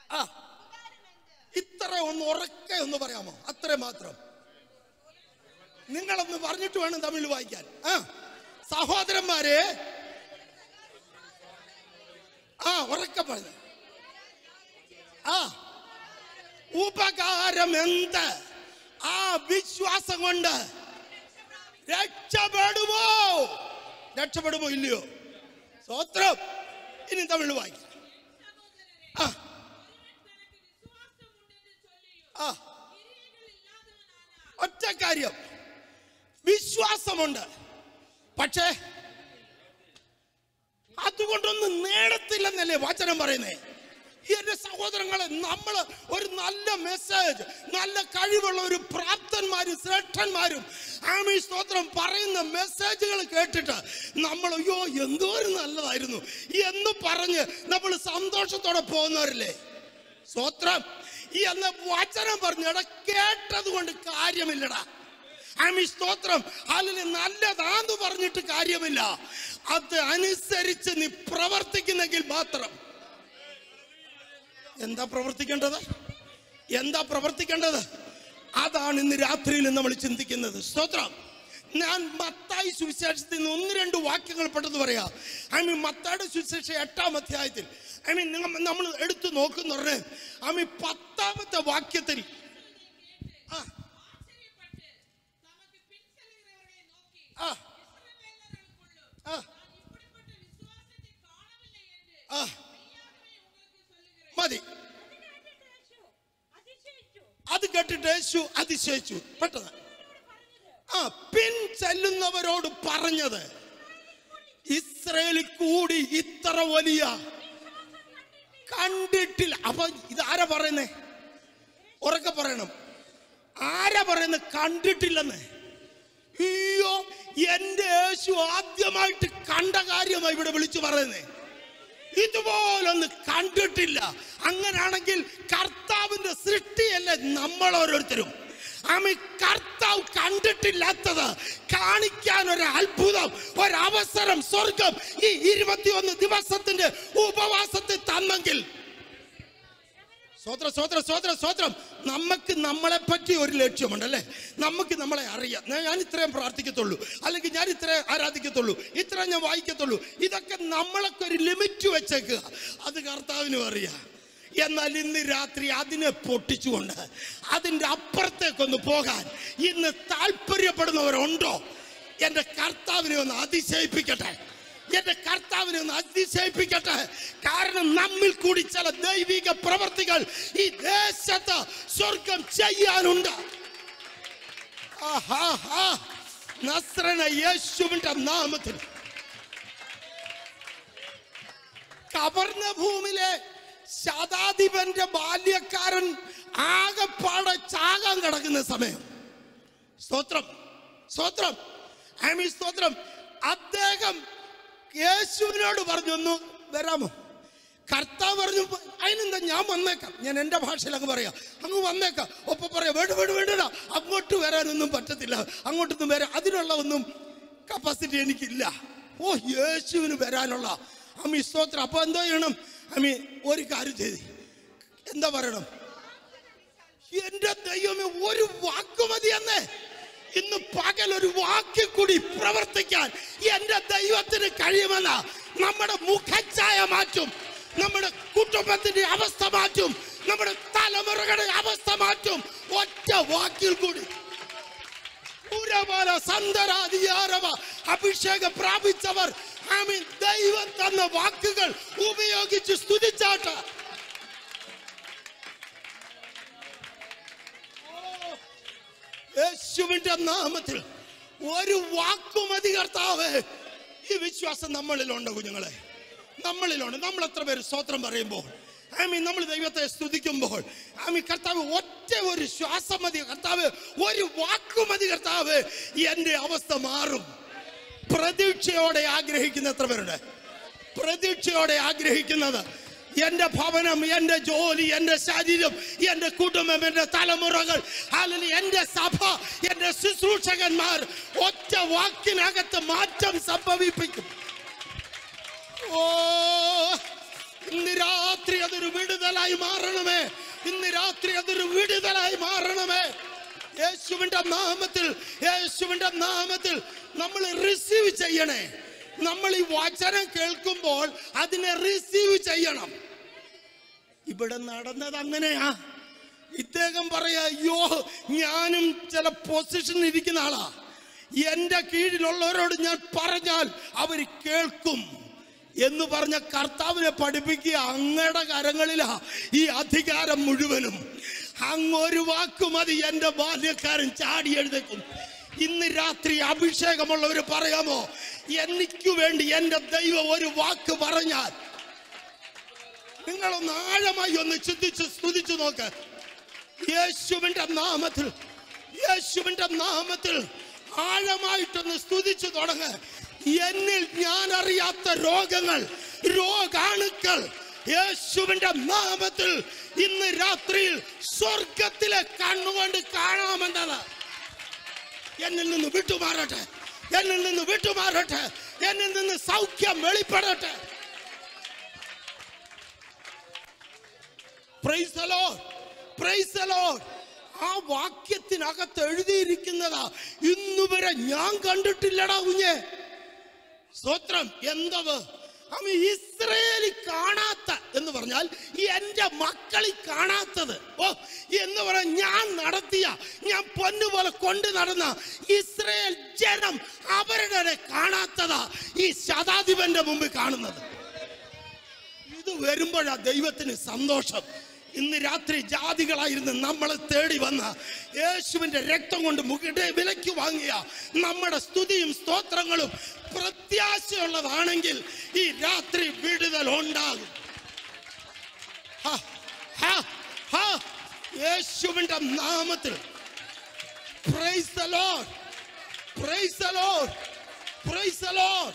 ആ ഇത്ര ഒന്ന് ഉറക്കെ ഒന്ന് പറയാമോ അത്ര മാത്രം നിങ്ങളൊന്ന് പറഞ്ഞിട്ട് വേണം തമിഴ് വായിക്കാൻ ആ സഹോദരന്മാരെ ആ ഉറക്കെ പറഞ്ഞു ആ ഉപകാരം എന്ത് ആ വിശ്വാസം കൊണ്ട് രക്ഷപ്പെടുമോ രക്ഷപ്പെടുമോ ഇല്ലയോ സ്വത്രം ഇനി തമിഴ് വായിക്കാം ആ ആ ഒറ്റ കാര്യം വിശ്വാസമുണ്ട് പക്ഷേ അതുകൊണ്ടൊന്നും നേടത്തില്ലെന്നല്ലേ വചനം പറയുന്നേ ഈ എന്റെ സഹോദരങ്ങളെ നമ്മൾ ഒരു നല്ല മെസ്സേജ് നല്ല കഴിവുള്ള ഒരു പ്രാപ്തന്മാരും ശ്രേഷ്ഠന്മാരും ആമി സ്തോത്രം പറയുന്ന മെസ്സേജുകൾ കേട്ടിട്ട് നമ്മൾ അയ്യോ എന്തോ ഒരു നല്ലതായിരുന്നു എന്ന് പറഞ്ഞ് നമ്മൾ സന്തോഷത്തോടെ പോകുന്നവരല്ലേ സ്തോത്രം ഈ എന്ന വചനം പറഞ്ഞടാ കേട്ടത് കൊണ്ട് കാര്യമില്ലടാ ആമി സ്തോത്രം അതിൽ നല്ലതാന്ന് പറഞ്ഞിട്ട് കാര്യമില്ല അത് അനുസരിച്ച് നീ പ്രവർത്തിക്കുന്നെങ്കിൽ മാത്രം എന്താ പ്രവർത്തിക്കേണ്ടത് എന്താ പ്രവർത്തിക്കേണ്ടത് അതാണ് ഇന്ന് രാത്രിയിൽ നമ്മൾ ചിന്തിക്കുന്നത് സ്തോത്രം ഞാൻ മത്തായി സുവിശേഷത്തിൽ നിന്ന് ഒന്ന് രണ്ട് വാക്യങ്ങൾ പെട്ടെന്ന് പറയാം ഐ മീൻ മത്തായുടെ സുവിശേഷം എട്ടാം അധ്യായത്തിൽ ഐ മീൻ നിങ്ങൾ നമ്മൾ എടുത്തു നോക്കുന്ന പറഞ്ഞ് ഐ മീൻ പത്താമത്തെ വാക്യത്തിൽ ആ ஆச்சரியப்பட்டு தமக்கு பின் செல்கிறவர்களை நோக்கி ആ இஸ்ரவேலர்களுக்குள்ளும் ആ நான் இப்படிப்பட்ட விசுவாசத்தை காணவில்லை என்று ആ மெய்யாகவே உங்களுக்கு சொல்லுகிறேன் മതി அதிசயிച്ചു അത് കേട്ടിട്ട് യേശു അതിശയിച്ചു പെട്ടെന്ന് ആ പിൻ ചെല്ലുന്നവരോട് പറഞ്ഞത് ഇസ്രയേലിൽ കൂടി ഇത്ര വലിയ കണ്ടിട്ടില്ല അപ്പൊ ഇതാരാ പറയുന്നേ ഉറക്കെ പറയണം ആരാ പറയുന്നത് കണ്ടിട്ടില്ലെന്ന് അയ്യോ എന്റെ യേശു ആദ്യമായിട്ട് കണ്ട കാര്യമാണ് ഇവിടെ വിളിച്ചു പറയുന്നേ ഇതുപോലൊന്ന് കണ്ടിട്ടില്ല അങ്ങനാണെങ്കിൽ കർത്താവിന്റെ സൃഷ്ടിയല്ലേ നമ്മൾ ഓരോരുത്തരും ആമി കർത്താവ് കണ്ടിട്ടില്ലാത്തത് കാണിക്കാൻ ഒരു അത്ഭുതം ഒരവസരം സ്വർഗം ഈ ഇരുപത്തിയൊന്ന് ദിവസത്തിന്റെ ഉപവാസത്തിൽ തന്നെങ്കിൽ സ്വോത്രം സ്വോത്രം സ്വോത്രം സ്വോത്രം നമുക്ക് നമ്മളെ പറ്റി ഒരു ലക്ഷ്യമുണ്ട് അല്ലേ നമുക്ക് നമ്മളെ അറിയാം ഞാൻ- ഞാൻ ഇത്രയും പ്രാർത്ഥിക്കത്തുള്ളൂ അല്ലെങ്കിൽ ഞാൻ ഇത്രയും ആരാധിക്കത്തുള്ളൂ ഇത്രയും ഞാൻ വായിക്കത്തുള്ളൂ ഇതൊക്കെ നമ്മളൊക്കെ ഒരു ലിമിറ്റ് വെച്ചേക്കുക അത് കർത്താവിനും അറിയാം എന്നാൽ ഇന്ന് രാത്രി അതിനെ പൊട്ടിച്ചുകൊണ്ട് അതിൻ്റെ അപ്പുറത്തേക്കൊന്ന് പോകാൻ ഇന്ന് താല്പര്യപ്പെടുന്നവരുണ്ടോ എൻ്റെ കർത്താവിനെ ഒന്ന് അതിശയിപ്പിക്കട്ടെ എന്റെ കർത്താവിനെ ഒന്ന് അതിശയിപ്പിക്കട്ടെ കാരണം നമ്മിൽ കൂടി ചില ദൈവിക പ്രവർത്തികൾ ഈ ദേശത്ത് സ്വർഗം ചെയ്യാനുണ്ട് ആഹാഹാ. നസ്രന യേശുവിന്റെ നാമത്തിൽ കവർന്ന ഭൂമിയിലെ ശതാധിപന്റെ ബാല്യക്കാരൻ ആകെപ്പാടെ ചാകാൻ കിടക്കുന്ന സമയം സ്തോത്രം സ്തോത്രം ആമി സ്തോത്രം അദ്ദേഹം യേശുവിനോട് പറഞ്ഞു ഒന്ന് വരാമോ കർത്താവ് പറഞ്ഞു അതിനെന്താ ഞാൻ വന്നേക്കാം ഞാൻ എൻ്റെ ഭാഷയിൽ അങ്ങ് പറയാം അങ്ങ് വന്നേക്കാം ഒപ്പം പറയാം വേണ്ട വേണ്ട വേണ്ടടാ അങ്ങോട്ട് വരാനൊന്നും പറ്റത്തില്ല അങ്ങോട്ടൊന്നും വരാൻ അതിനുള്ള ഒന്നും കപ്പാസിറ്റി എനിക്കില്ല ഓ യേശുവിന് വരാനുള്ള അമ്മി സ്തോത്രം അപ്പൊ എന്തോ ചെയ്യണം അമ്മി ഒരു കാര്യം ചെയ്ത് എന്താ പറയണം എന്റെ ദൈവമേ ഒരു വാക്ക് മതി എന്നേ ഇന്ന് പകൽ ഒരു വാക്കിൽ കൂടി പ്രവർത്തിക്കാൻ എന്റെ ദൈവത്തിന് കഴിയുമെന്ന നമ്മുടെ മുഖച്ഛായ മാറ്റും നമ്മുടെ കുടുംബത്തിന്റെ അവസ്ഥ മാറ്റും നമ്മുടെ തലമുറകളുടെ അവസ്ഥ മാറ്റും ഒറ്റ വാക്കിൽ കൂടി ഉരമല സന്തരാധികാരവ അഭിഷേകം പ്രാപിച്ചവർ ആമീൻ ദൈവം തന്ന വാക്കുകൾ ഉപയോഗിച്ച് സ്തുതിച്ചാട്ട യേശുവിന്റെ നാമത്തിൽ ഒരു വാക്കുമതി കർത്താവ് ഈ വിശ്വാസം നമ്മളിലുണ്ട് കുഞ്ഞുങ്ങളെ നമ്മളിലുണ്ട് നമ്മൾ എത്ര പേര് സ്തോത്രം പറയുമ്പോൾ ആമി നമ്മൾ ദൈവത്തെ സ്തുതിക്കുമ്പോൾ ആമി കർത്താവ് ഒറ്റ ഒരു ശ്വാസം മതി കർത്താവ് ഒരു വാക്കുമതി കർത്താവ് എന്റെ അവസ്ഥ മാറും പ്രതീക്ഷയോടെ ആഗ്രഹിക്കുന്ന എത്ര പേരുണ്ട് പ്രതീക്ഷയോടെ ആഗ്രഹിക്കുന്നത് എന്റെ ഭവനം എന്റെ ജോലി എന്റെ ശരീരം എന്റെ കുടുംബം എന്റെ തലമുറകൾ അല്ലെങ്കിൽ എന്റെ സഭ എന്റെ ശുശ്രൂഷകന്മാർ ഒറ്റ വാക്കിനകത്ത് മാറ്റം സംഭവിപ്പിക്കും ഓ ഇന്ന് രാത്രി അതൊരു വിടുതലായി വിടുതലായി മാറണമേ ഇന്ന് രാത്രി അതൊരു വിടുതലായി മാറണമേ യേശുവിന്റെ നാമത്തിൽ യേശുവിന്റെ നാമത്തിൽ നമ്മൾ റിസീവ് ചെയ്യണേ നമ്മൾ ഈ വചനം കേൾക്കുമ്പോൾ അതിനെ റിസീവ് ചെയ്യണം ഇവിടെ നടന്നത് അങ്ങനെയാ ഇദ്ദേഹം പറയാ അയ്യോ ഞാനും ചില പൊസിഷനിൽ ഇരിക്കുന്ന ആളാ എന്റെ കീഴിലുള്ളവരോട് ഞാൻ പറഞ്ഞാൽ അവർ കേൾക്കും എന്ന് പറഞ്ഞ കർത്താവിനെ പഠിപ്പിക്കുക അങ്ങയുടെ കരങ്ങളിലാ ഈ അധികാരം മുഴുവനും അങ്ങ് ഒരു വാക്ക് മതി എന്റെ ബാല്യക്കാരൻ ചാടി എഴുതേക്കും ഇന്ന് രാത്രി അഭിഷേകമുള്ളവർ പറയാമോ എനിക്ക് വേണ്ടി എന്റെ ദൈവം ഒരു വാക്ക് പറഞ്ഞാൽ നിങ്ങളൊന്ന് ആഴമായി ഒന്ന് ചിന്തിച്ച് സ്തുതിച്ചു നോക്ക് യേശുവിന്റെ നാമത്തിൽ യേശുവിന്റെ നാമത്തിൽ ആഴമായിട്ടൊന്ന് സ്തുതിച്ചു തുടങ്ങ് എന്നിൽ ഞാൻ അറിയാത്ത രോഗങ്ങൾ രോഗാണുക്കൾ യേശുവിന്റെ നാമത്തിൽ ഇന്ന് രാത്രിയിൽ സ്വർഗത്തിലെ കണ്ണുകൊണ്ട് കാണാമെന്നത് എന്നിൽ നിന്ന് വിട്ടുമാറട്ടെ എന്നിൽ നിന്ന് വിട്ടുമാറട്ടെ എന്നിൽ നിന്ന് സൗഖ്യം വെളിപ്പെടട്ടെ Praise the Lord. Praise the Lord. ആ വാക്യത്തിനകത്ത് എഴുതിയിരിക്കുന്നതാ ഇന്നുവരെ ഞാൻ കണ്ടിട്ടില്ലടാ കുഞ്ഞെ സ്തോത്രം എന്തവ് അവൻ ഇസ്രയേലി കാണാത്ത എന്ന് പറഞ്ഞാൽ എന്റെ മക്കളിൽ കാണാത്തത് ഓ എന്ന് പറയാൻ ഞാൻ നടത്തിയ ഞാൻ പൊന്നുപോലെ കൊണ്ടു നടന്ന ഇസ്രയേൽ ജനം അവരുടെ കാണാത്തതാ ഈ ശതാധിപന്റെ മുമ്പിൽ കാണുന്നത് ഇത് വരുമ്പോഴാ ദൈവത്തിന് സന്തോഷം ഇന്ന് രാത്രി ജാതികളായിരുന്ന് നമ്മളെ തേടി വന്ന യേശുവിന്റെ രക്തം കൊണ്ട് മുകിടെ വിലയ്ക്ക് വാങ്ങിയ നമ്മുടെ സ്തുതിയും സ്തോത്രങ്ങളും പ്രത്യാശയുള്ളതാണെങ്കിൽ ഈ രാത്രി വിടുതൽ ഉണ്ടാകും ഹ, ഹ, ഹ. യേശുവിന്റെ നാമത്തിൽ praise the Lord. Praise the Lord. Praise the Lord.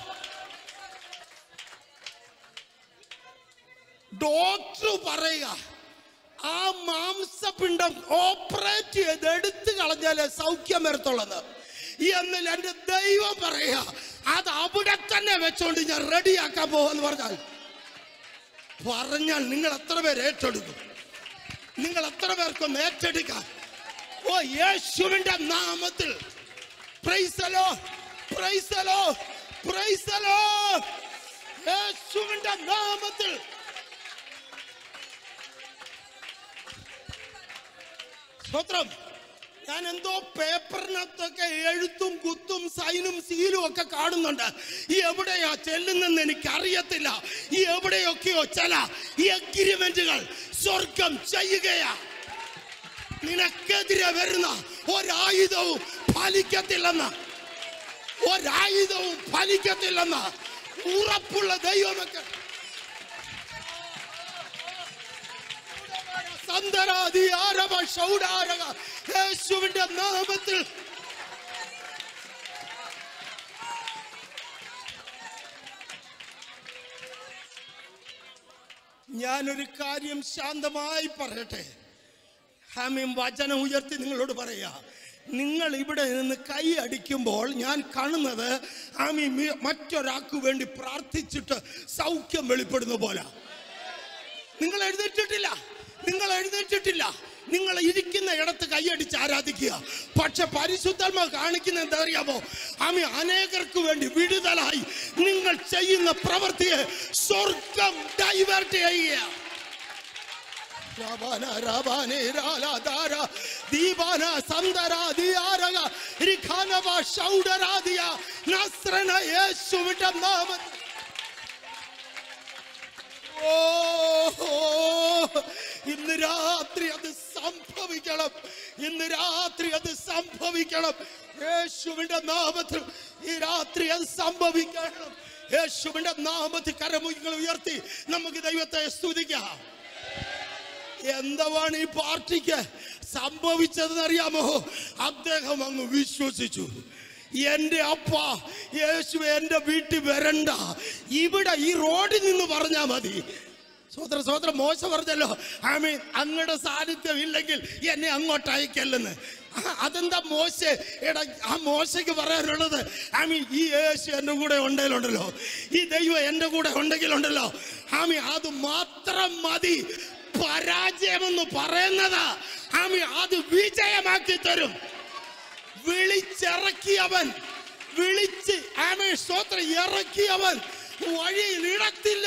Doctor പറയുക ആ മാംസപിണ്ഡം ഓപ്പറേറ്റ് ചെയ്ത് എടുത്തു കളഞ്ഞാലേ സൗഖ്യം വരത്തുള്ളത് എന്നാൽ എന്റെ ദൈവം പറയുക അത് അവിടെ തന്നെ വെച്ചോണ്ട് ഞാൻ റെഡിയാക്കാൻ പോവെന്ന് പറഞ്ഞാൽ പറഞ്ഞാൽ നിങ്ങൾ എത്ര പേര് ഏറ്റെടുക്കും നിങ്ങൾ എത്ര പേർക്കൊന്ന് ഏറ്റെടുക്കാം ഓ യേശുവിന്റെ നാമത്തിൽ പ്രൈസലോ പ്രൈസലോ പ്രൈസലോ യേശുവിന്റെ നാമത്തിൽ സ്തോത്രം ഞാൻ എന്തോ പേപ്പറിനകത്തൊക്കെ എഴുത്തും കുത്തും സൈനും സീലും ഒക്കെ കാണുന്നുണ്ട് ഈ എവിടെയാ ചെല്ലുന്നെന്ന് എനിക്ക് അറിയത്തില്ല ഈ എവിടെയൊക്കെയോ ചില ഈ അഗ്രിമെന്റുകൾ സ്വർഗം ചെയ്യുകയാ നിനക്കെതിരെ വരുന്ന ഒരായുധവും ഫലിക്കത്തില്ലെന്ന് ഒരായുധവും ഫലിക്കത്തില്ലെന്ന് ഉറപ്പുള്ള ദൈവമൊക്കെ സന്തരാതി ആരവ ഷൗഡാരക യേശുവിന്റെ നാമത്തിൽ ഞാനൊരു കാര്യം ശാന്തമായി പറയട്ടെ ഹാമ്യം വചനം ഉയർത്തി നിങ്ങളോട് പറയാ നിങ്ങൾ ഇവിടെ നിന്ന് കൈ അടിക്കുമ്പോൾ ഞാൻ കാണുന്നത് ആമി മി- മറ്റൊരാൾക്ക് വേണ്ടി പ്രാർത്ഥിച്ചിട്ട് സൗഖ്യം വെളിപ്പെടുന്ന പോലെ നിങ്ങൾ എഴുന്നേറ്റിട്ടില്ല നിങ്ങൾ എഴുന്നേറ്റിട്ടില്ല നിങ്ങൾ ഇരിക്കുന്ന ഇടത്ത് കൈയടിച്ച് ആരാധിക്കുക പക്ഷെ പരിശുദ്ധമ കാണിക്കുന്ന എന്താ അറിയാമോ ആമി അനേകർക്ക് വേണ്ടി വിടുതലായി നിങ്ങൾ ചെയ്യുന്ന പ്രവൃത്തിയെ സ്വർഗം ഡൈവേർട്ട് ചെയ്യുക രാബാന രാബാനെ രാലാദാര ദീപാന സന്ദര ദിയാരക രിഖാനവ ഷൗഡരാദിയ നസ്രന യേശുവിന്റെ നാമത്തിൽ ഓ ഇന്ന് രാത്രി അത് സംഭവിക്കണം ഇന്ന് രാത്രി അത് സംഭവിക്കണം യേശുവിന്റെ നാമത്തിൽ ഈ രാത്രി അത് സംഭവിക്കണം യേശുവിന്റെ നാമത്തിൽ കരമുകൾ ഉയർത്തി നമുക്ക് ദൈവത്തെ സ്തുതിക്കാം എന്താണ് ഈ പാർട്ടിക്ക് സംഭവിച്ചതെന്ന് അറിയാമോ അദ്ദേഹം അങ്ങ് വിശ്വസിച്ചു എന്റെ അപ്പ യേശു എന്റെ വീട്ടിൽ വരണ്ട ഇവിടെ ഈ റോഡിൽ നിന്ന് പറഞ്ഞാ മതി സോദര സോദര മോശ പറഞ്ഞല്ലോ ആമീൻ അങ്ങയുടെ സാന്നിധ്യം ഇല്ലെങ്കിൽ എന്നെ അങ്ങോട്ട് അയക്കല്ലെന്ന് ആ, അതെന്താ മോശ എടാ ആ മോശയ്ക്ക് പറയാനുള്ളത് ആമി ഈ യേശു എൻ്റെ കൂടെ ഉണ്ടെങ്കിലുണ്ടല്ലോ ഈ ദൈവം എൻ്റെ കൂടെ ഉണ്ടെങ്കിലുണ്ടല്ലോ ആമി അത് മാത്രം മതി പരാജയമെന്ന് പറയുന്നത് ആമി അത് വിജയമാക്കി തരും വിളിച്ചിറക്കിയവൻ വിളിച്ച് ആമേ സ്തോത്രം ഇറക്കിയവൻ വഴിയിൽ ഇടത്തില്ല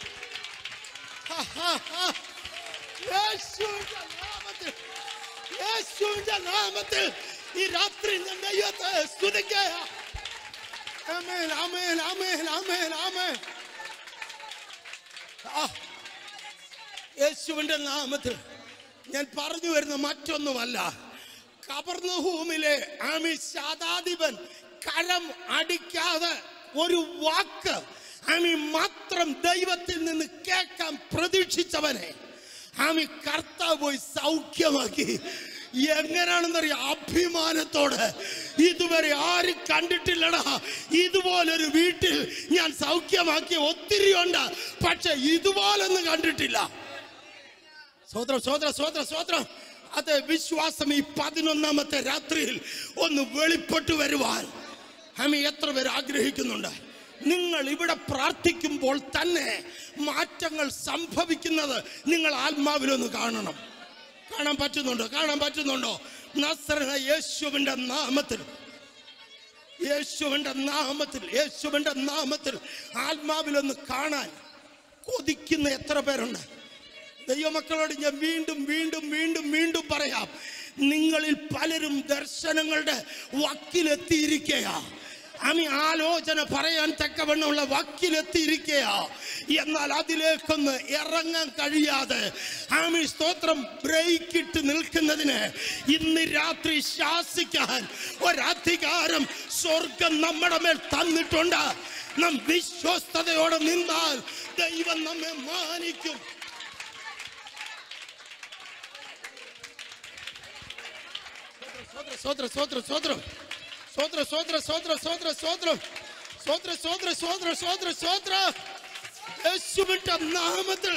യേശുവിന്റെ നാമത്തിൽ യേശുവിന്റെ നാമത്തിൽ ഈ രാത്രി ഞാൻ ദൈവത്തെ സ്തുതിക്കുക ആമേൻ ആമേൻ ആമേൻ ആമേൻ ആമേൻ ആ, യേശുവിന്റെ നാമത്തിൽ ഞാൻ പറഞ്ഞു വരുന്ന മറ്റൊന്നുമല്ല കബർന്നഭൂമിലെ ആമി ശതാധിപൻ കരം അടിക്കാതെ ഒരു വാക്ക് ആമി മാത്രം ദൈവത്തിൽ നിന്ന് കേൾക്കാൻ പ്രതീക്ഷിച്ചവനെ ആമി കർത്താവ് പോയി സൗഖ്യമാക്കി എങ്ങനെയാണെന്നറിയാം അഭിമാനത്തോടെ ഇതുവരെ ആരും കണ്ടിട്ടില്ലടാ ഇതുപോലൊരു വീട്ടിൽ ഞാൻ സൗഖ്യമാക്കിയ ഒത്തിരി ഉണ്ട് പക്ഷെ ഇതുപോലൊന്നും കണ്ടിട്ടില്ല സ്വോത്രം സ്വോത്രം സ്വോത്രം സ്വോത്രം അത് വിശ്വാസം ഈ പതിനൊന്നാമത്തെ രാത്രിയിൽ ഒന്ന് വെളിപ്പെട്ടു വരുവാൻ ഹമി എത്ര പേര് ആഗ്രഹിക്കുന്നുണ്ട് നിങ്ങൾ ഇവിടെ പ്രാർത്ഥിക്കുമ്പോൾ തന്നെ മാറ്റങ്ങൾ സംഭവിക്കുന്നത് നിങ്ങൾ ആത്മാവിലൊന്ന് കാണണം കാണാൻ പറ്റുന്നുണ്ടോ കാണാൻ പറ്റുന്നുണ്ടോ നസ്രന യേശുവിന്റെ നാമത്തിൽ യേശുവിന്റെ നാമത്തിൽ യേശുവിന്റെ നാമത്തിൽ ആത്മാവിലൊന്ന് കാണാൻ കൊതിക്കുന്ന എത്ര പേരുണ്ട് ദൈവമക്കളോട് ഞാൻ വീണ്ടും വീണ്ടും വീണ്ടും വീണ്ടും പറയാം നിങ്ങളിൽ പലരും ദർശനങ്ങളുടെ വക്കിലെത്തിയിരിക്കയാ ആമി ആലോചന പറയാൻ തക്കവണ്ണമുള്ള വക്കിലെത്തിയിരിക്കയാ എന്നാൽ അതിലേക്കൊന്ന് ഇറങ്ങാൻ കഴിയാതെ ആമി സ്തോത്രം ബ്രേക്ക് ഇട്ട് നിൽക്കുന്നതിന് ഇന്ന് രാത്രി ശാസിക്കാൻ ഒരധികാരം സ്വർഗം നമ്മുടെ മേൽ തന്നിട്ടുണ്ട് നാം വിശ്വസ്തയോടെ നിന്നാൽ ദൈവം നമ്മെ മാനിക്കും സ്വോത്ര സ്വോത്ര സ്വോത്രം സ്വോത്ര സ്വോത്ര സ്വോത്ര സ്വോത്ര സ്വോത്രം സ്വോത്ര സ്വോത്ര സ്വോത്ര സ്വോത്ര സ്വോത്ര യേശുവിന്റെ നാമത്തിൽ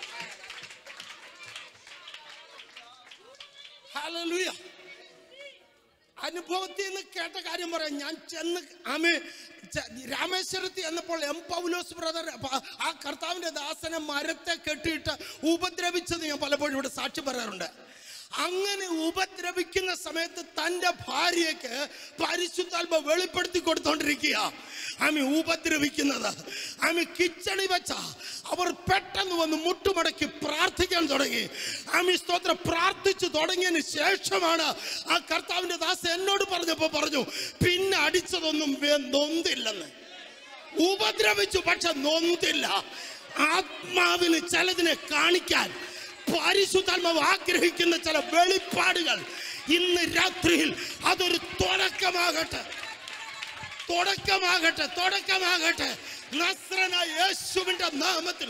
ഹല്ലേലൂയ അനുഭവത്തിൽ നിന്ന് കേട്ട കാര്യം പറയാം ഞാൻ ചെന്ന് ആമേ ച- രാമേശ്വരത്ത് എന്നപ്പോൾ എം പൗലോസ് ബ്രദർ പ- ആ കർത്താവിന്റെ ദാസനെ മരത്തെ കെട്ടിയിട്ട് ഉപദ്രവിച്ചത് ഞാൻ പലപ്പോഴും ഇവിടെ സാക്ഷി പറയാറുണ്ട് അങ്ങനെ ഉപദ്രവിക്കുന്ന സമയത്ത് തന്റെ ഭാര്യയ്ക്ക് പരിശുദ്ധാത്മ വെളിപ്പെടുത്തി കൊടുത്തോണ്ടിരിക്കുക ആമി ഉപദ്രവിക്കുന്നത് ആമി കിച്ചണി വെച്ച അവർ പെട്ടെന്ന് വന്ന് മുട്ടുമടക്കി പ്രാർത്ഥിക്കാൻ തുടങ്ങി ആമി സ്തോത്രം പ്രാർത്ഥിച്ചു തുടങ്ങിയതിന് ശേഷമാണ് ആ കർത്താവിന്റെ ദാസ് എന്നോട് പറഞ്ഞപ്പോ പറഞ്ഞു പിന്നെ അടിച്ചതൊന്നും വേ- നൊന്തില്ലെന്ന് ഉപദ്രവിച്ചു പക്ഷെ നൊന്തില്ല ആത്മാവിന് ചിലതിനെ കാണിക്കാൻ പരിശുദ്ധാത്മാവ് ആഗ്രഹിക്കുന്ന ചില വെളിപ്പാടുകൾ ഇന്ന് രാത്രിയിൽ അതൊരു തുടക്കമാകട്ടെ തുടക്കമാകട്ടെ തുടക്കമാകട്ടെ നസ്രന യേശുവിന്റെ നാമത്തിൽ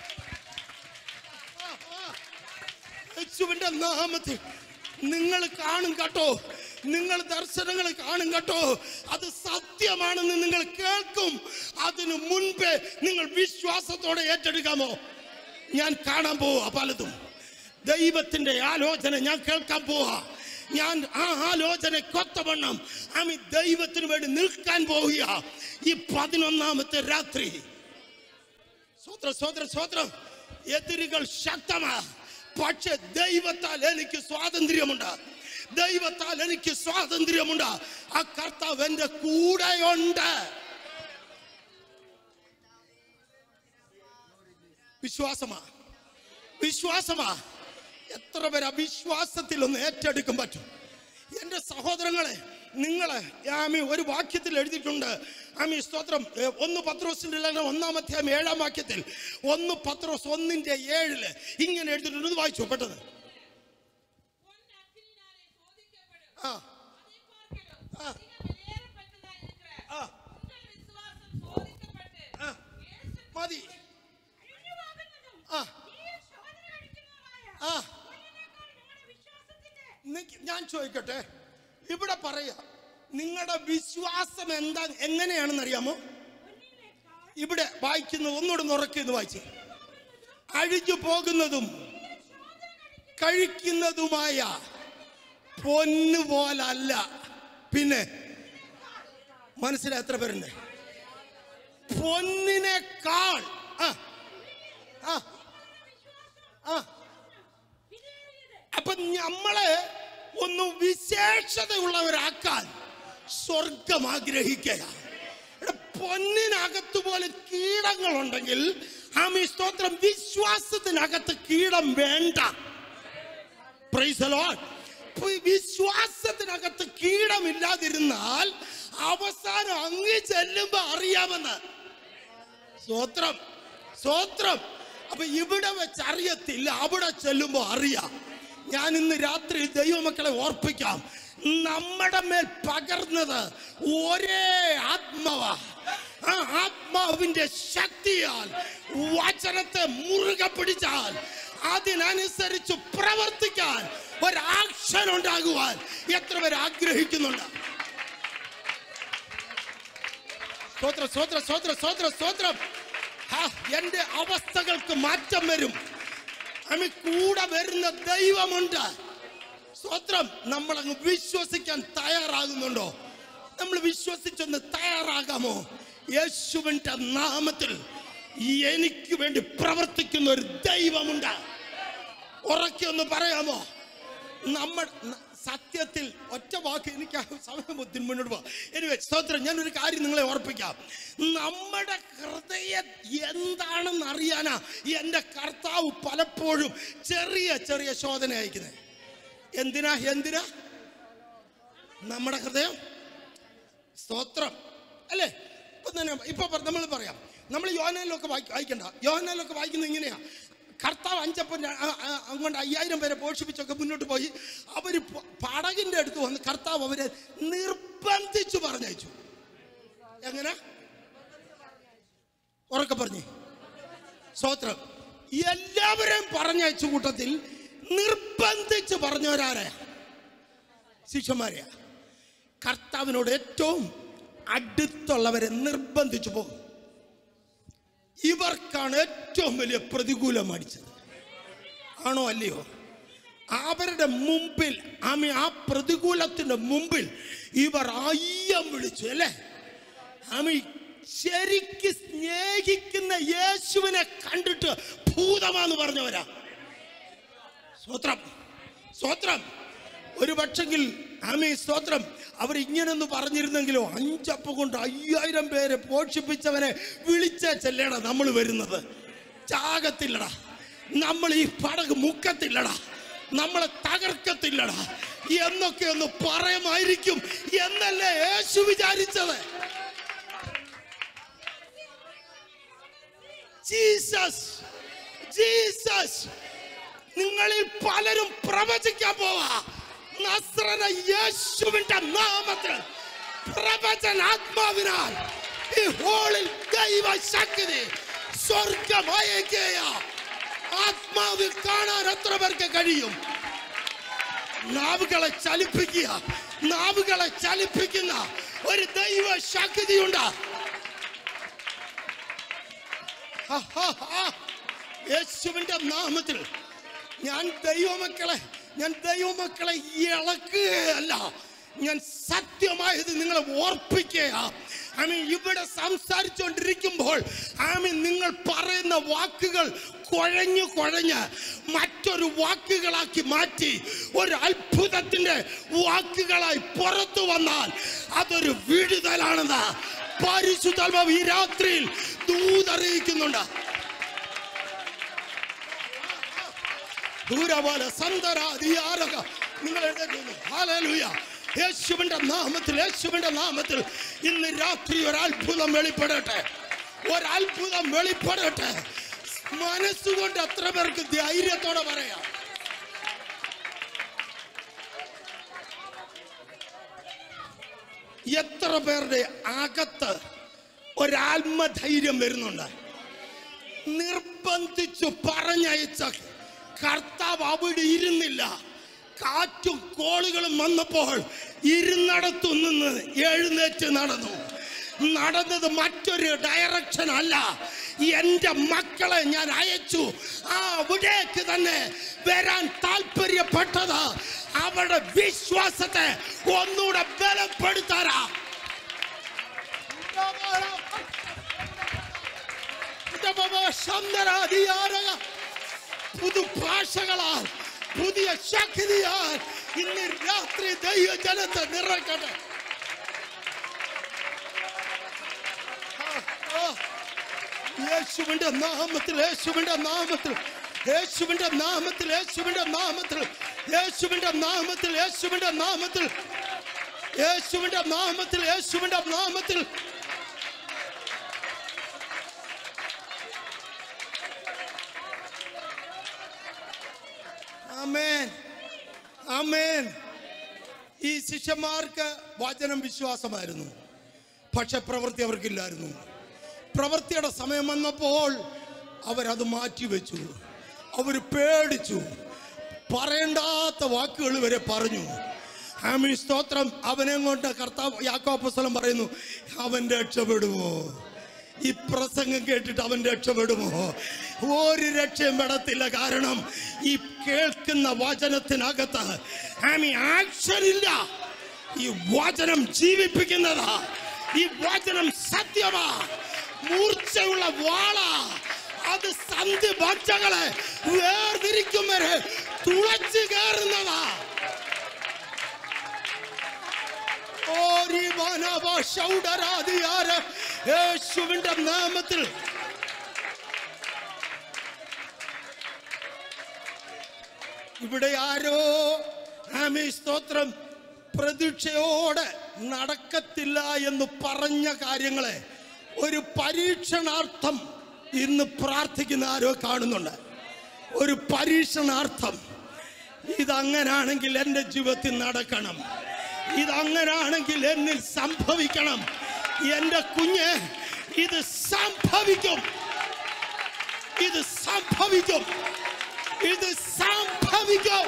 യേശുവിന്റെ നാമത്തിൽ നിങ്ങൾ കാണും കേട്ടോ നിങ്ങൾ ദർശനങ്ങൾ കാണും കേട്ടോ അത് സത്യമാണെന്ന് നിങ്ങൾ കേൾക്കും അതിനു മുൻപേ നിങ്ങൾ വിശ്വാസത്തോടെ ഏറ്റെടുക്കാമോ ഞാൻ കാണാൻ പോവാ പലതും ദൈവത്തിന്റെ ആലോചന ഞാൻ കേൾക്കാൻ പോവാ ഞാൻ ആ ആലോചന കൊത്തവണ്ണം ആമി ദൈവത്തിന് വേണ്ടി നിൽക്കാൻ പോവുക ഈ പതിനൊന്നാമത്തെ രാത്രി സ്വോത്രം സ്വോത്രം സ്വോത്രം എതിരുകൾ ശക്തമാ പക്ഷെ ദൈവത്താൽ എനിക്ക് സ്വാതന്ത്ര്യമുണ്ട് ദൈവത്താൽ എനിക്ക് സ്വാതന്ത്ര്യമുണ്ട് ആ കർത്താവ് എന്റെ കൂടെയുണ്ട് വിശ്വാസമാ വിശ്വാസമാ എത്ര പേര് അവിശ്വാസത്തിൽ ഒന്ന് ഏറ്റെടുക്കാൻ പറ്റും എൻ്റെ സഹോദരങ്ങളെ നിങ്ങളെ ആമി ഒരു വാക്യത്തിൽ എഴുതിയിട്ടുണ്ട് ആമി സ്തോത്രം ഏ, ഒന്ന് പത്രോസിന്റെ ലേഖനം ഒന്നാമത്തെ ആമി ഏഴാം വാക്യത്തിൽ ഒന്ന് പത്രോസ് ഒന്നിന്റെ ഏഴില് ഇങ്ങനെ എഴുതിയിട്ടുണ്ട് ഒന്ന് വായിച്ചു പെട്ടെന്ന് பொன் அக்கினியினாலே சோதிக்கப்படும் ആ அதை பார்க்கிலும் ஆ. அதிக விலையேறப்பட்டதாய் இருக்கிற ആ உங்கள் விசுவாசம் சோதிக்கப்பட்டு ആ இயேசு മതി അഴിഞ്ഞുപോകുന്നതും ആ നീയും ശോധന കഴിക്കുന്നതുമായ ആ പൊന്നിനേക്കാൾ നിങ്ങളുടെ വിശ്വാസത്തിന്റെ നിക്ക് ഞാൻ ചോദിക്കട്ടെ ഇവിടെ പറയാ നിങ്ങളുടെ വിശ്വാസം എന്താ എങ്ങനെയാണെന്ന് അറിയാമോ പൊന്നിനേക്കാൾ ഇവിടെ വായിക്കുന്നത് ഒന്നുകൂടെ ഉറക്കുന്നു വായിച്ച് അഴിഞ്ഞു പോകുന്നതും കഴിക്കുന്നതുമായ പൊന്നു പോലല്ല പിന്നെ മനസ്സിലായി എത്ര പേരുണ്ട് പൊന്നിനേക്കാൾ ആ ആ ആ അപ്പം നമ്മളെ ഒന്ന് വിശേഷതയുള്ളവരാക്കാൻ സ്വർഗം ആഗ്രഹിക്കുക എടാ, പൊന്നിനകത്ത് പോലും കീടങ്ങളുണ്ടെങ്കിൽ ആമി സ്തോത്രം വിശ്വാസത്തിനകത്ത് കീടം വേണ്ട Praise the Lord. അപ്പൊ ഈ വിശ്വാസത്തിനകത്ത് കീടമില്ലാതിരുന്നാൽ അവസാനം അങ്ങ് ചെല്ലുമ്പോ അറിയാമെന്ന് സ്വോത്രം സ്വോത്രം അപ്പൊ ഇവിടെ വെച്ച് അറിയത്തില്ല അവിടെ ചെല്ലുമ്പോ അറിയാം ഞാൻ ഇന്ന് രാത്രി ദൈവമക്കളെ ഓർപ്പിക്കാം നമ്മുടെ മേൽ പകർന്നത് ഒരേ ആത്മാവാ ആ ആത്മാവിന്റെ ശക്തിയാൽ വചനത്തെ മുറുകെ പിടിച്ചാൽ അതിനനുസരിച്ച് പ്രവർത്തിക്കാൻ ഒരു ആക്ഷൻ ഉണ്ടാകുവാൻ എത്ര പേർ ആഗ്രഹിക്കുന്നുണ്ട് സ്തോത്രം സ്തോത്രം സ്തോത്രം സ്തോത്രം സ്തോത്രം ഹാ, എന്റെ അവസ്ഥകൾക്ക് മാറ്റം വരും അമ്മ കൂടെ വരുന്ന ദൈവമുണ്ട് സ്തോത്രം നമ്മൾ അങ്ങ് വിശ്വസിക്കാൻ തയ്യാറാകുന്നുണ്ടോ നമ്മൾ വിശ്വസിച്ചൊന്ന് തയ്യാറാകാമോ യേശുവിന്റെ നാമത്തിൽ എനിക്ക് വേണ്ടി പ്രവർത്തിക്കുന്ന ഒരു ദൈവമുണ്ട് ഉറക്കെ ഒന്ന് പറയാമോ നമ്മൾ ന- സത്യത്തിൽ ഒറ്റ വാക്ക് എനിക്ക് ആ സമയം ഒത്തിരി മുന്നോട്ട് പോകാം എനിവേ സ്തോത്രം ഞാൻ ഒരു കാര്യം നിങ്ങളെ ഓർപ്പിക്കാം നമ്മുടെ ഹൃദയം എന്താണെന്ന് അറിയാനാ എൻ്റെ കർത്താവ് പലപ്പോഴും ചെറിയ ചെറിയ ശോധന അയക്കുന്നത് എന്തിനാ എന്തിനാ നമ്മുടെ ഹൃദയം സ്തോത്രം അല്ലേ ഇപ്പൊ തന്നെ ഇപ്പൊ നമ്മൾ പറയാം നമ്മൾ യോഹനാനിലൊക്കെ വായി- വായിക്കണ്ട യോഹനാനിലൊക്കെ വായിക്കുന്നത് ഇങ്ങനെയാ കർത്താവ് അഞ്ചപ്പം ര- ആ- ആ- അങ്ങോട്ട് അയ്യായിരം പേരെ പോഷിപ്പിച്ചൊക്കെ മുന്നോട്ട് പോയി അവർ പടകിന്റെ അടുത്ത് വന്ന് കർത്താവ് അവരെ നിർബന്ധിച്ചു പറഞ്ഞയച്ചു എങ്ങനെ ഉറക്കെ പറഞ്ഞു സ്തോത്രം എല്ലാവരെയും പറഞ്ഞയച്ച കൂട്ടത്തിൽ നിർബന്ധിച്ച് പറഞ്ഞവരാരെ ശിഷ്യന്മാരെയാ കർത്താവിനോട് ഏറ്റവും അടുത്തുള്ളവരെ നിർബന്ധിച്ചു പോകും ഇവർക്കാണ് ഏറ്റവും വലിയ പ്രതികൂലം അടിച്ചത് ആണോ അല്ലയോ അവരുടെ മുമ്പിൽ ആമി ആ പ്രതികൂലത്തിന്റെ മുമ്പിൽ ഇവർ അയ്യം വിളിച്ചു അല്ലേ ആമി ശരിക്ക് സ്നേഹിക്കുന്ന യേശുവിനെ കണ്ടിട്ട് ഭൂതമാന്ന് പറഞ്ഞവരാ സ്വത്രം സ്വത്രം ഒരു പക്ഷെങ്കിൽ ആമി സ്തോത്രം അവർ ഇങ്ങനൊന്ന് പറഞ്ഞിരുന്നെങ്കിലോ അഞ്ചപ്പം കൊണ്ട് അയ്യായിരം പേരെ പോഷിപ്പിച്ചവനെ വിളിച്ച ചെല്ലടാ നമ്മൾ വരുന്നത് ചാകത്തില്ലടാ നമ്മൾ ഈ പടക് മുക്കത്തില്ലടാ നമ്മളെ തകർക്കത്തില്ലടാ എന്നൊക്കെ ഒന്ന് പറയുമായിരിക്കും എന്നല്ലേ യേശു വിചാരിച്ചത് ജീസസ് ജീസസ് നിങ്ങളിൽ പലരും പ്രവചിക്കാൻ പോവാ നസ്രന യേശുവിന്റെ നാമത്തിൽ പ്രവചനാത്മാവിനാൽ ഈ ഹോളിൽ ദൈവ ശക്തി സ്വർഗമയക്കുക ആത്മാവിൽ കാണാൻ എത്ര പേർക്ക് കഴിയും നാവുകളെ ചലിപ്പിക്കുക നാവുകളെ ചലിപ്പിക്കുന്ന ഒരു ദൈവ ശക്തിയുണ്ട് ഹ, ഹ, ഹ. യേശുവിന്റെ നാമത്തിൽ ഞാൻ ദൈവമക്കളെ ഞാൻ ദൈവമക്കളെ ഇളക്കുകയല്ല ഞാൻ സത്യമായത് നിങ്ങളെ ഓർപ്പിക്കുക ആമീൻ ഇവിടെ സംസാരിച്ചുകൊണ്ടിരിക്കുമ്പോൾ ആമീൻ നിങ്ങൾ പറയുന്ന വാക്കുകൾ കുഴഞ്ഞു കുഴഞ്ഞ് മറ്റൊരു വാക്കുകളാക്കി മാറ്റി ഒരു അത്ഭുതത്തിന്റെ വാക്കുകളായി പുറത്തു വന്നാൽ അതൊരു വിടുതലാണെന്ന് പരിശുദ്ധാത്മാവ് ഈ രാത്രിയിൽ ദൂതറിയിക്കുന്നുണ്ട് ദൂരപോലെ സന്തരാധിയാരക നിങ്ങൾ എഴുന്നേറ്റ് ഹല്ലേലൂയ യേശുവിന്റെ നാമത്തിൽ യേശുവിന്റെ നാമത്തിൽ ഇന്ന് രാത്രി ഒരു അത്ഭുതം വെളിപ്പെടട്ടെ ഒരു അത്ഭുതം വെളിപ്പെടട്ടെ മനസ്സുകൊണ്ട് എത്ര പേർക്ക് ധൈര്യത്തോടെ പറയാം എത്ര പേരുടെ അകത്ത് ഒരാത്മധൈര്യം വരുന്നുണ്ട് നിർബന്ധിച്ചു പറഞ്ഞയച്ച കർത്താവ് അവിടെ ഇരുന്നില്ല കാറ്റും കോളുകളും വന്നപ്പോൾ ഇരുന്നിടത്തു നിന്ന് എഴുന്നേറ്റ് നടന്നു നടന്നത് മറ്റൊരു ഡയറക്ഷൻ അല്ല എൻ്റെ മക്കളെ ഞാൻ അയച്ചു ആ അവിടേക്ക് തന്നെ വരാൻ താല്പര്യപ്പെട്ടത് അവരുടെ വിശ്വാസത്തെ ഒന്നുകൂടെ ബലപ്പെടുത്താറാ പുതുഭാഷകളാൽ പുതിയ ശക്തിയാൽ ഇന്ന് രാത്രി ദൈവ ജനത്തെ നിറയ്ക്കട്ടെ ആ, ആ. യേശുവിന്റെ നാമത്തിൽ യേശുവിന്റെ നാമത്തിൽ യേശുവിന്റെ നാമത്തിൽ യേശുവിന്റെ നാമത്തിൽ യേശുവിന്റെ നാമത്തിൽ യേശുവിന്റെ നാമത്തിൽ യേശുവിന്റെ നാമത്തിൽ യേശുവിന്റെ നാമത്തിൽ ആമേൻ ആമേൻ ഈ ശിഷ്യന്മാർക്ക് വചനം വിശ്വാസമായിരുന്നു പക്ഷെ പ്രവൃത്തി അവർക്കില്ലായിരുന്നു പ്രവൃത്തിയുടെ സമയം വന്നപ്പോൾ അവരത് മാറ്റിവെച്ചു അവർ പേടിച്ചു പറയണ്ടാത്ത വാക്കുകൾ വരെ പറഞ്ഞു ആമീൻ സ്തോത്രം അവനെ കൊണ്ട് കർത്താവ് യാക്കോപ്പസ്വലം പറയുന്നു അവൻ രക്ഷപ്പെടുമോ ഈ പ്രസംഗം കേട്ടിട്ട് അവൻ രക്ഷപ്പെടുമോ ഒരു രക്ഷയും പെടത്തില്ല കാരണം ഈ കേൾക്കുന്ന വചനത്തിനകത്ത് ആമി ആക്ഷൻ ഇല്ല ഈ വചനം ജീവിപ്പിക്കുന്നതാ ഈ വചനം സത്യമാ മൂർച്ചയുള്ള വാള അത് സന്ധി ഭക്ഷകളെ വേർതിരിക്കും വരെ തുളച്ചു കയറുന്നതാ ഷൗഡരാധിയാര യേശുവിന്റെ നാമത്തിൽ ഇവിടെ ആരോ ആമേ സ്തോത്രം പ്രതീക്ഷയോടെ നടക്കത്തില്ല എന്ന് പറഞ്ഞ കാര്യങ്ങളെ ഒരു പരീക്ഷണാർത്ഥം ഇന്ന് പ്രാർത്ഥിക്കുന്ന ആരോ കാണുന്നുണ്ട് ഒരു പരീക്ഷണാർത്ഥം ഇതങ്ങനാണെങ്കിൽ എൻ്റെ ജീവിതത്തിൽ നടക്കണം ഇതങ്ങനാണെങ്കിൽ എന്നിൽ സംഭവിക്കണം എൻ്റെ കുഞ്ഞ് ഇത് സംഭവിക്കും ഇത് സംഭവിക്കും ഇത് സംഭവിക്കും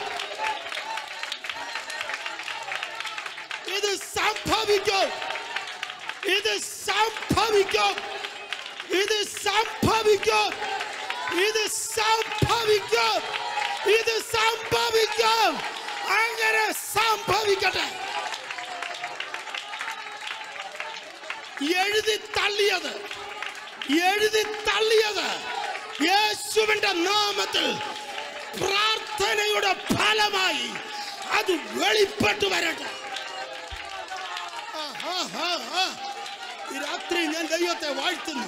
ഇത് സംഭവിക്കും ഇത് സംഭവിക്കും ഇത് സംഭവിക്കും ഇത് സംഭവിക്കും ഇത് സംഭവിക്കും അങ്ങനെ സംഭവിക്കട്ടെ എഴുതി തള്ളിയത് എഴുതി തള്ളിയത് യേശുവിന്റെ നാമത്തിൽ പ്രാർത്ഥനയുടെ ഫലമായി അത് വെളിപ്പെട്ടു വരട്ടെ ആ, ആ, ആ, ആ. ഈ രാത്രി ഞാൻ ദൈവത്തെ വാഴ്ത്തുന്നു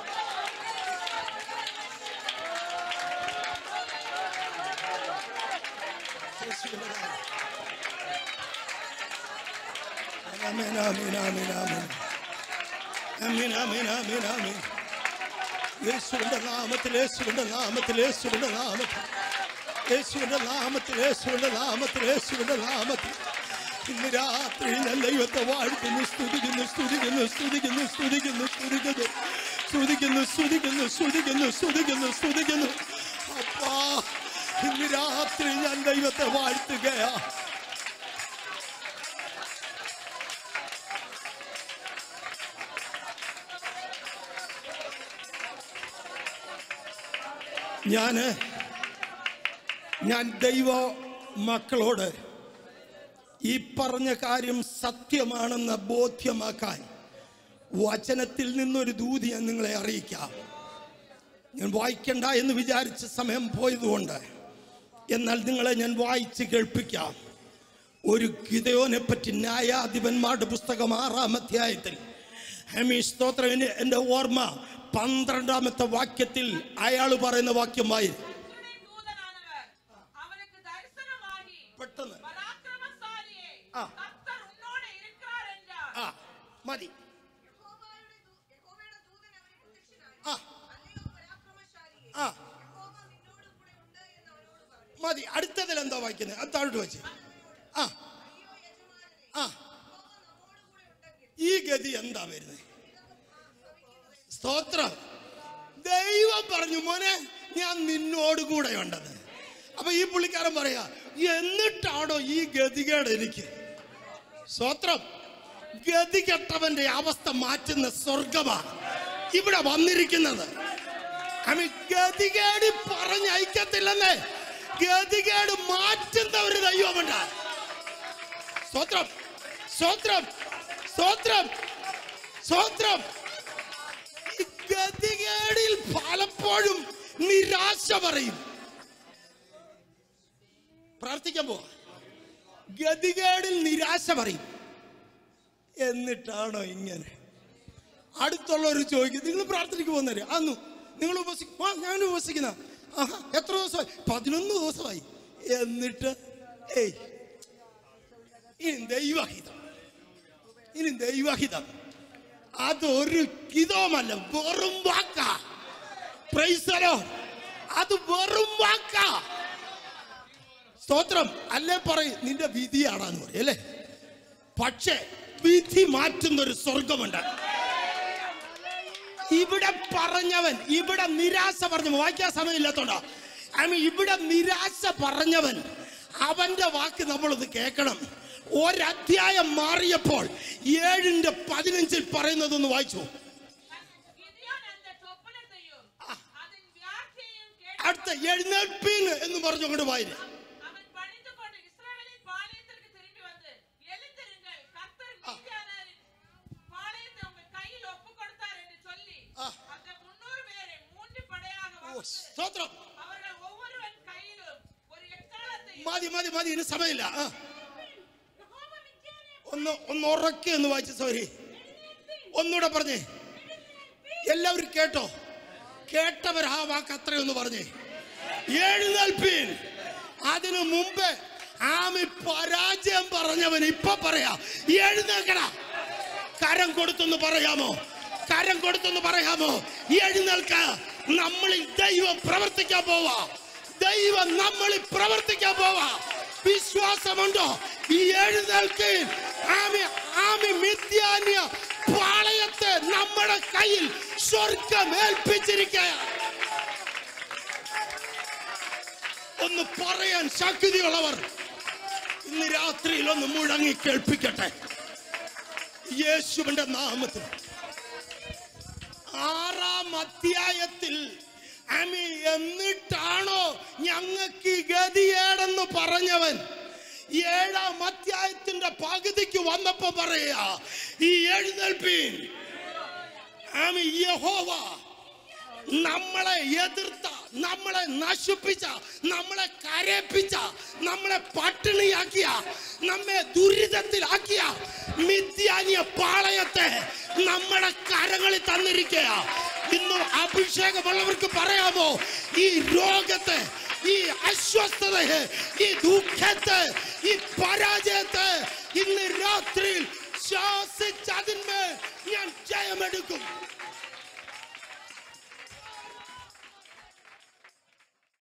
ആമേൻ, ആമേൻ, ആമേൻ, ആമേൻ. ആമേൻ, ആമേൻ, ആമേൻ, ആമേൻ. യേശുവിന്റെ നാമത്തിൽ യേശുവിന്റെ നാമത്തിൽ യേശുവിന്റെ നാമത്തിൽ യേശുവിന്റെ നാമത്തിൽ യേശുവിന്റെ നാമത്തിൽ യേശുവിന്റെ നാമത്തിൽ ഇന്ന് രാത്രി ഞാൻ ദൈവത്തെ വാഴ്ത്തുന്നു സ്തുതിക്കുന്നു സ്തുതിക്കുന്നു സ്തുതിക്കുന്നു സ്തുതിക്കുന്നു സ്തുതിക്കുന്നു സ്തുതിക്കുന്നു സ്തുതിക്കുന്നു സ്തുതിക്കുന്നു സ്തുതിക്കുന്നു സ്തുതിക്കുന്നു അപ്പാ ഇന്ന് രാത്രി ഞാൻ ദൈവത്തെ വാഴ്ത്തുകയാ ഞാന് ഞാൻ ദൈവ മക്കളോട് ഈ പറഞ്ഞ കാര്യം സത്യമാണെന്ന് ബോധ്യമാക്കാൻ വചനത്തിൽ നിന്നൊരു ദൂതി ഞാൻ നിങ്ങളെ അറിയിക്കാം ഞാൻ വായിക്കണ്ട എന്ന് വിചാരിച്ച സമയം പോയതുകൊണ്ട് എന്നാൽ നിങ്ങളെ ഞാൻ വായിച്ച് കേൾപ്പിക്കാം ഒരു ഗിതയോനെ പറ്റി ന്യായാധിപന്മാരുടെ പുസ്തകം ആറാം അധ്യായത്തിൽ ഹെമി സ്തോത്രം എൻ്റെ- എൻ്റെ ഓർമ്മ പന്ത്രണ്ടാമത്തെ വാക്യത്തിൽ അയാൾ പറയുന്ന വാക്യമായി கர்த்தருடைய தூதனானவர் அவனுக்கு தரிசனமாகி പെട്ടെന്ന് பராக்கிரமசாலியே ஆ. கர்த்தர் உன்னோடு இருக்கிறார் என்றார் ആ മതി യഹോവയുടെ ദൂ- യഹോവയുടെ ദൂതൻ അവന് പ്രത്യക്ഷനായി. ആ അല്ലയോ പരാക്രമശാലിയേ, ആ യഹോവ നിന്നോട് കൂടെ ഉണ്ട് എന്ന് അവനോട് പറഞ്ഞു. മതി അടുത്തതിൽ എന്താ വായിക്കുന്നത് അത് താഴോട്ട് വെച്ച് ആ അയ്യോ യജമാനനേ, ആ യഹോവ നമ്മോട് കൂടെ ഉണ്ടെങ്കിൽ ഈ ഗതി എന്താ വരുന്നത് സ്തോത്രം ദൈവം പറഞ്ഞു മോനെ ഞാൻ നിന്നോട് കൂടെ ഉണ്ടെന്ന് അപ്പൊ ഈ പുള്ളിക്കാരൻ പറയാ എന്നിട്ടാണോ ഈ ഗതികേട് എനിക്ക് സ്തോത്രം ഗതികെട്ടവന്റെ അവസ്ഥ മാറ്റുന്ന സ്വർഗമാണ് ഇവിടെ വന്നിരിക്കുന്നത് അവൻ ഗതികേട് പറഞ്ഞയക്കത്തില്ലെന്നേ ഗതികേട് മാറ്റുന്ന ഒരു ദൈവമുണ്ട് സ്തോത്രം സ്തോത്രം സ്തോത്രം സ്തോത്രം ഈ ഗതികേടിൽ പലപ്പോഴും നിരാശ പറയും പ്രാർത്ഥിക്കാൻ പോവാ ഗതികേടിൽ നിരാശ പറയും എന്നിട്ടാണോ ഇങ്ങനെ അടുത്തുള്ളവർ ചോദിക്കും നിങ്ങൾ പ്രാർത്ഥനയ്ക്ക് പോകുന്നവര് അന്നു നിങ്ങൾ ഉപസിക്കും ആ ഞാൻ ഉപസിക്കുന്ന ആഹാ എത്ര ദിവസമായി പതിനൊന്ന് ദിവസമായി എന്നിട്ട് ഏയ് ഇനി ദൈവഹിതം ഇനി ദൈവഹിതം അതൊരു ഹിതവുമല്ല വെറും വാക്ക പ്രൈസലോ അത് വെറും വാക്ക സ്തോത്രം അല്ലേ പറയും നിന്റെ വിധിയാണെന്ന് പറയും അല്ലേ പക്ഷേ വിധി മാറ്റുന്ന ഒരു സ്വർഗമുണ്ട് ഇവിടെ പറഞ്ഞവൻ ഇവിടെ നിരാശ പറഞ്ഞവൻ വായിക്കാൻ സമയമില്ലാത്തോണ്ടാ ഐ മീൻ ഇവിടെ നിരാശ പറഞ്ഞവൻ അവന്റെ വാക്ക് നമ്മളൊന്ന് കേൾക്കണം ഒരധ്യായം മാറിയപ്പോൾ ഏഴിന്റെ പതിനഞ്ചിൽ പറയുന്നതൊന്ന് വായിച്ചു ഗിദിയോൻ அந்த சொப்பனத்தையும் அதன் வியாக்கியையும் கேட்டு അടുത്ത എഴുന്നേൽപ്പീൻ എന്ന് പറഞ്ഞുകൊണ്ട് വായിന് அவன் பணிந்து கொண்டு இஸ்ரவேலின் பாளையத்திற்கு திரும்பி வந்து எழுந்திருங்கள் கர்த்தர் மீதியானரின் பாளையத்தை உங்கள் கையில் ஒப்புக் கொடுத்தார் என்று சொல்லி ஆ. அந்த முன்னூறு பேரை மூன்று படையாக ഓ, வகுத்து സ്തോത്രം அவர்கள் ஒவ்வொருவன் கையிலும் ஒரு எக்காலத்தையும் മതി മതി മതി ഇനി സമയമില്ല ആ யெகோவா மித்தியானை ഒന്ന് ഒന്ന് ഉറക്കെ ഒന്ന് വായിച്ചു സോരി ഒന്നുകൂടെ പറഞ്ഞേ എല്ലാവരും കേട്ടോ കേട്ടവർ ആ വാക്ക് അത്രയൊന്ന് പറഞ്ഞേ എഴുന്നേൽപ്പീൻ അതിനു മുമ്പ് ആമി പരാജയം പറഞ്ഞവൻ ഇപ്പൊ പറയാ എഴുന്നേക്കട കരം കൊടുത്തെന്ന് പറയാമോ കരം കൊടുത്തെന്ന് പറയാമോ എഴുന്നേൽക്ക നമ്മളിൽ ദൈവം പ്രവർത്തിക്കാൻ പോവാ ദൈവം നമ്മളിൽ പ്രവർത്തിക്കാൻ പോവാ വിശ്വാസമുണ്ടോ ഈ എഴുന്നേൽക്ക് ആമി ആമി മിഥ്യാന്യ പാളയത്തെ നമ്മുടെ കയ്യിൽ സ്വർഗം ഏൽപ്പിച്ചിരിക്കുക ഒന്ന് പറയാൻ ശക്തിയുള്ളവർ ഇന്ന് രാത്രിയിൽ ഒന്ന് മുഴങ്ങി കേൾപ്പിക്കട്ടെ യേശുവിന്റെ നാമത്തിൽ ആറാം അധ്യായത്തിൽ അമി എന്നിട്ടാണോ ഞങ്ങൾക്ക് ഗതിയേടെന്ന് പറഞ്ഞവൻ ഏഴാം അധ്യായത്തിന്റെ പകുതിക്ക് വന്നപ്പോ പറയാ ഈ എഴുന്നേൽപ്പീൻ ആമി യഹോവ നമ്മളെ എതിർത്ത നമ്മളെ നശിപ്പിച്ച നമ്മളെ കരയിപ്പിച്ച നമ്മളെ പട്ടിണിയാക്കിയ നമ്മെ ദുരിതത്തിലാക്കിയ മിഥ്യാനിയ പാളയത്തെ നമ്മുടെ കരങ്ങളിൽ തന്നിരിക്കുക ഇന്ന് അഭിഷേകമുള്ളവർക്ക് പറയാമോ ഈ രോഗത്തെ ഈ അസ്വസ്ഥതയെ ഈ ദുഃഖത്തെ ഈ പരാജയത്തെ ഇന്ന് രാത്രിയിൽ ശ്വാസിച്ചതിന്മേൽ ഞാൻ ജയമെടുക്കും